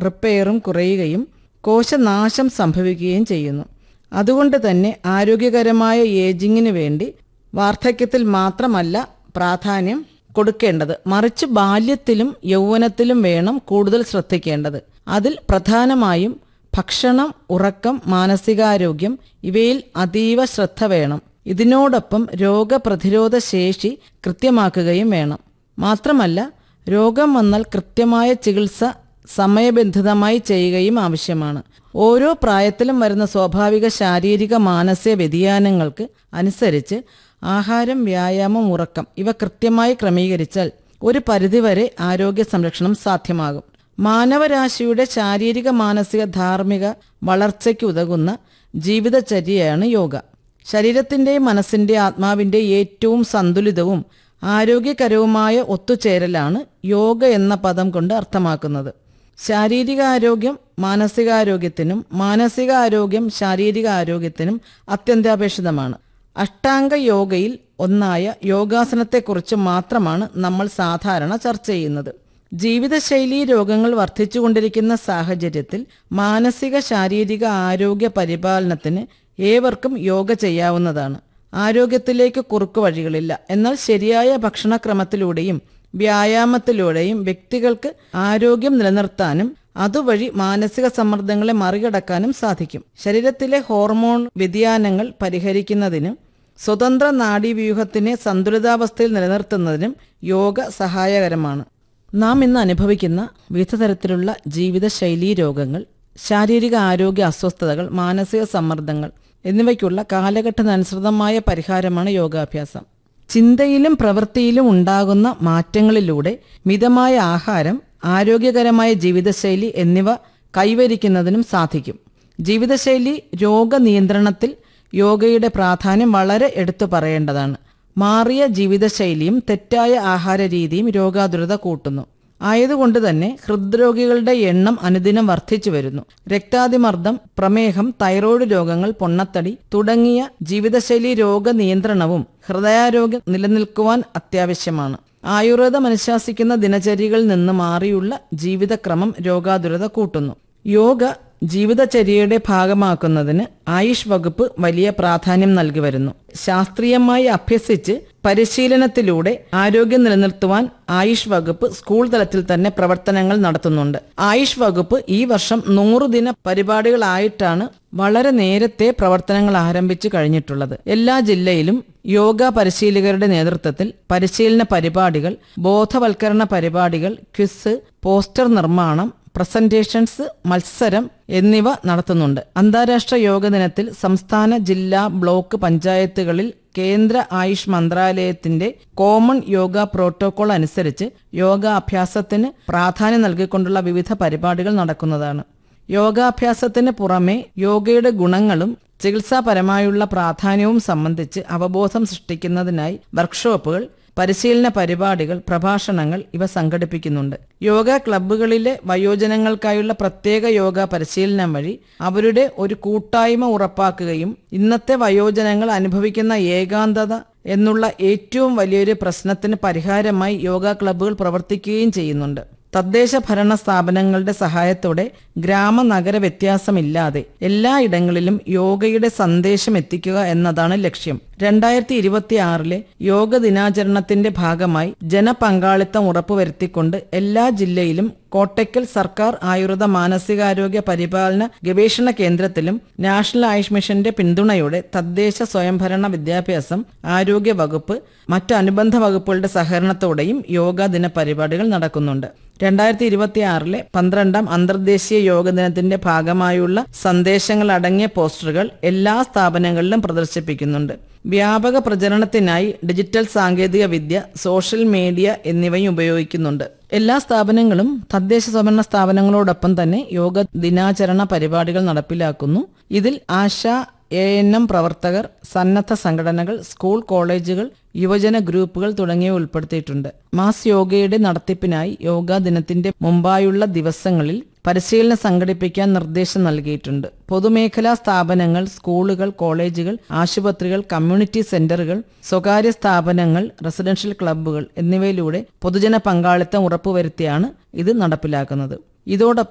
റിപ്പയറും കുറയുകയും കോശനാശം സംഭവിക്കുകയും ചെയ്യുന്നു അതുകൊണ്ട് തന്നെ ആരോഗ്യകരമായ ഏജിങ്ങിന് വേണ്ടി വാർദ്ധക്യത്തിൽ മാത്രമല്ല പ്രാധാന്യം കൊടുക്കേണ്ടത് മറിച്ച് ബാല്യത്തിലും യൗവനത്തിലും വേണം കൂടുതൽ ശ്രദ്ധിക്കേണ്ടത് അതിൽ പ്രധാനമായും ഭക്ഷണം ഉറക്കം മാനസികാരോഗ്യം ഇവയിൽ അതീവ ശ്രദ്ധ വേണം ഇതിനോടൊപ്പം രോഗപ്രതിരോധ ശേഷി കൃത്യമാക്കുകയും വേണം മാത്രമല്ല രോഗം വന്നാൽ കൃത്യമായ ചികിത്സ സമയബന്ധിതമായി ചെയ്യുകയും ആവശ്യമാണ് ഓരോ പ്രായത്തിലും വരുന്ന സ്വാഭാവിക ശാരീരിക മാനസിക വ്യതിയാനങ്ങൾക്ക് അനുസരിച്ച് ആഹാരം വ്യായാമം ഉറക്കം ഇവ കൃത്യമായി ക്രമീകരിച്ചാൽ ഒരു പരിധിവരെ ആരോഗ്യ സംരക്ഷണം സാധ്യമാകും മാനവരാശിയുടെ ശാരീരിക മാനസിക ധാർമ്മിക വളർച്ചയ്ക്ക് ഉതകുന്ന ജീവിതചര്യയാണ് യോഗ ശരീരത്തിൻ്റെയും മനസ്സിൻ്റെയും ആത്മാവിൻ്റെയും ഏറ്റവും സന്തുലിതവും ആരോഗ്യകരവുമായ ഒത്തുചേരലാണ് യോഗ എന്ന പദം കൊണ്ട് അർത്ഥമാക്കുന്നത് ശാരീരികാരോഗ്യം മാനസികാരോഗ്യത്തിനും മാനസികാരോഗ്യം ശാരീരിക ആരോഗ്യത്തിനും അത്യന്താപേക്ഷിതമാണ് അഷ്ടാംഗ യോഗയിൽ ഒന്നായ യോഗാസനത്തെക്കുറിച്ച് മാത്രമാണ് നമ്മൾ സാധാരണ ചർച്ച ചെയ്യുന്നത് ജീവിതശൈലീ രോഗങ്ങൾ വർദ്ധിച്ചുകൊണ്ടിരിക്കുന്ന സാഹചര്യത്തിൽ മാനസിക ശാരീരിക ആരോഗ്യ പരിപാലനത്തിന് ഏവർക്കും യോഗ ചെയ്യാവുന്നതാണ് ആരോഗ്യത്തിലേക്ക് കുറുക്കു വഴികളില്ല എന്നാൽ ശരിയായ ഭക്ഷണക്രമത്തിലൂടെയും വ്യായാമത്തിലൂടെയും വ്യക്തികൾക്ക് ആരോഗ്യം നിലനിർത്താനും അതുവഴി മാനസിക സമ്മർദ്ദങ്ങളെ മറികടക്കാനും സാധിക്കും ശരീരത്തിലെ ഹോർമോൺ വ്യതിയാനങ്ങൾ പരിഹരിക്കുന്നതിനും സ്വതന്ത്ര നാഡീവ്യൂഹത്തിനെ സന്തുലിതാവസ്ഥയിൽ നിലനിർത്തുന്നതിനും യോഗ സഹായകരമാണ് നാം ഇന്ന് അനുഭവിക്കുന്ന വിവിധ തരത്തിലുള്ള ജീവിതശൈലീ രോഗങ്ങൾ ശാരീരിക ആരോഗ്യ അസ്വസ്ഥതകൾ മാനസിക സമ്മർദ്ദങ്ങൾ എന്നിവയ്ക്കുള്ള കാലഘട്ടത്തിനനുസൃതമായ പരിഹാരമാണ് യോഗാഭ്യാസം ചിന്തയിലും പ്രവൃത്തിയിലും ഉണ്ടാകുന്ന മാറ്റങ്ങളിലൂടെ മിതമായ ആഹാരം ആരോഗ്യകരമായ ജീവിതശൈലി എന്നിവ കൈവരിക്കുന്നതിനും സാധിക്കും ജീവിതശൈലി രോഗനിയന്ത്രണത്തിൽ യോഗയുടെ പ്രാധാന്യം വളരെ എടുത്തു പറയേണ്ടതാണ് മാറിയ ജീവിതശൈലിയും തെറ്റായ ആഹാരരീതിയും രോഗാതുരത കൂട്ടുന്നു ആയതുകൊണ്ട് തന്നെ ഹൃദ്രോഗികളുടെ എണ്ണം അനുദിനം വർദ്ധിച്ചു വരുന്നു രക്താതിമർദ്ദം പ്രമേഹം തൈറോയ്ഡ് രോഗങ്ങൾ പൊണ്ണത്തടി തുടങ്ങിയ ജീവിതശൈലി രോഗനിയന്ത്രണവും ഹൃദയാരോഗ്യം നിലനിൽക്കുവാൻ അത്യാവശ്യമാണ് ആയുർവേദം അനുശാസിക്കുന്ന ദിനചര്യകളിൽ നിന്ന് മാറിയുള്ള ജീവിതക്രമം രോഗാതുരത കൂട്ടുന്നു യോഗ ജീവിതചര്യയുടെ ഭാഗമാക്കുന്നതിന് ആയുഷ് വകുപ്പ് വലിയ പ്രാധാന്യം നൽകി വരുന്നു ശാസ്ത്രീയമായി അഭ്യസിച്ച് പരിശീലനത്തിലൂടെ ആരോഗ്യം നിലനിർത്തുവാൻ ആയുഷ് വകുപ്പ് സ്കൂൾ തലത്തിൽ തന്നെ പ്രവർത്തനങ്ങൾ നടത്തുന്നുണ്ട് ആയുഷ് വകുപ്പ് ഈ വർഷം നൂറു ദിന പരിപാടികളായിട്ടാണ് വളരെ നേരത്തെ പ്രവർത്തനങ്ങൾ ആരംഭിച്ചു കഴിഞ്ഞിട്ടുള്ളത് എല്ലാ ജില്ലയിലും യോഗ പരിശീലകരുടെ നേതൃത്വത്തിൽ പരിശീലന പരിപാടികൾ ബോധവൽക്കരണ പരിപാടികൾ ക്വിസ് പോസ്റ്റർ നിർമ്മാണം പ്രസന്റേഷൻസ് മത്സരം എന്നിവ നടത്തുന്നുണ്ട് അന്താരാഷ്ട്ര യോഗ ദിനത്തിൽ സംസ്ഥാന ജില്ലാ ബ്ലോക്ക് പഞ്ചായത്തുകളിൽ കേന്ദ്ര ആയുഷ് മന്ത്രാലയത്തിന്റെ കോമൺ യോഗ പ്രോട്ടോകോൾ അനുസരിച്ച് യോഗാഭ്യാസത്തിന് പ്രാധാന്യം നൽകിക്കൊണ്ടുള്ള വിവിധ പരിപാടികൾ നടക്കുന്നതാണ് യോഗാഭ്യാസത്തിന് പുറമെ യോഗയുടെ ഗുണങ്ങളും ചികിത്സാപരമായുള്ള പ്രാധാന്യവും സംബന്ധിച്ച് അവബോധം സൃഷ്ടിക്കുന്നതിനായി വർക്ക്ഷോപ്പുകൾ പരിശീലന പരിപാടികൾ പ്രഭാഷണങ്ങൾ ഇവ സംഘടിപ്പിക്കുന്നുണ്ട് യോഗ ക്ലബ്ബുകളിലെ വയോജനങ്ങൾക്കായുള്ള പ്രത്യേക യോഗ പരിശീലനം വഴി അവരുടെ ഒരു കൂട്ടായ്മ ഉറപ്പാക്കുകയും ഇന്നത്തെ വയോജനങ്ങൾ അനുഭവിക്കുന്ന ഏകാന്തത എന്നുള്ള ഏറ്റവും വലിയൊരു പ്രശ്നത്തിന് പരിഹാരമായി യോഗ ക്ലബ്ബുകൾ പ്രവർത്തിക്കുകയും ചെയ്യുന്നുണ്ട് തദ്ദേശ ഭരണ സ്ഥാപനങ്ങളുടെ സഹായത്തോടെ ഗ്രാമ നഗര വ്യത്യാസമില്ലാതെ എല്ലായിടങ്ങളിലും യോഗയുടെ സന്ദേശം എത്തിക്കുക എന്നതാണ് ലക്ഷ്യം രണ്ടായിരത്തി ഇരുപത്തി ആറിലെ യോഗ ദിനാചരണത്തിന്റെ ഭാഗമായി ജനപങ്കാളിത്തം ഉറപ്പുവരുത്തിക്കൊണ്ട് എല്ലാ ജില്ലയിലും കോട്ടയ്ക്കൽ സർക്കാർ ആയുർവേദ മാനസികാരോഗ്യ പരിപാലന ഗവേഷണ കേന്ദ്രത്തിലും നാഷണൽ ആയുഷ് മിഷന്റെ പിന്തുണയോടെ തദ്ദേശ സ്വയംഭരണ വിദ്യാഭ്യാസം ആരോഗ്യ വകുപ്പ് മറ്റ് അനുബന്ധ വകുപ്പുകളുടെ സഹകരണത്തോടെയും യോഗ ദിന പരിപാടികൾ നടക്കുന്നുണ്ട് രണ്ടായിരത്തി ഇരുപത്തി ആറിലെ പന്ത്രണ്ടാം അന്തർദേശീയ യോഗ ദിനത്തിന്റെ ഭാഗമായുള്ള സന്ദേശങ്ങൾ അടങ്ങിയ പോസ്റ്ററുകൾ എല്ലാ സ്ഥാപനങ്ങളിലും പ്രദർശിപ്പിക്കുന്നുണ്ട് വ്യാപക പ്രചരണത്തിനായി ഡിജിറ്റൽ സാങ്കേതിക വിദ്യ സോഷ്യൽ മീഡിയ എന്നിവയും ഉപയോഗിക്കുന്നുണ്ട് എല്ലാ സ്ഥാപനങ്ങളും തദ്ദേശ സ്വയംഭരണ സ്ഥാപനങ്ങളോടൊപ്പം തന്നെ യോഗ ദിനാചരണ പരിപാടികൾ നടപ്പിലാക്കുന്നു ഇതിൽ ആശ എ എൻ എം പ്രവർത്തകർ സന്നദ്ധ സംഘടനകൾ സ്കൂൾ കോളേജുകൾ യുവജന ഗ്രൂപ്പുകൾ തുടങ്ങിയവ ഉൾപ്പെടുത്തിയിട്ടുണ്ട് മാസ് യോഗയുടെ നടത്തിപ്പിനായി യോഗാ ദിനത്തിന്റെ മുമ്പായുള്ള ദിവസങ്ങളിൽ പരിശീലനം സംഘടിപ്പിക്കാൻ നിർദ്ദേശം നൽകിയിട്ടുണ്ട് പൊതുമേഖലാ സ്ഥാപനങ്ങൾ സ്കൂളുകൾ കോളേജുകൾ ആശുപത്രികൾ കമ്മ്യൂണിറ്റി സെന്ററുകൾ സ്വകാര്യ സ്ഥാപനങ്ങൾ റെസിഡൻഷ്യൽ ക്ലബ്ബുകൾ എന്നിവയിലൂടെ പൊതുജന പങ്കാളിത്തം ഉറപ്പുവരുത്തിയാണ് ഇത് നടപ്പിലാക്കുന്നത് ഇതോടൊപ്പം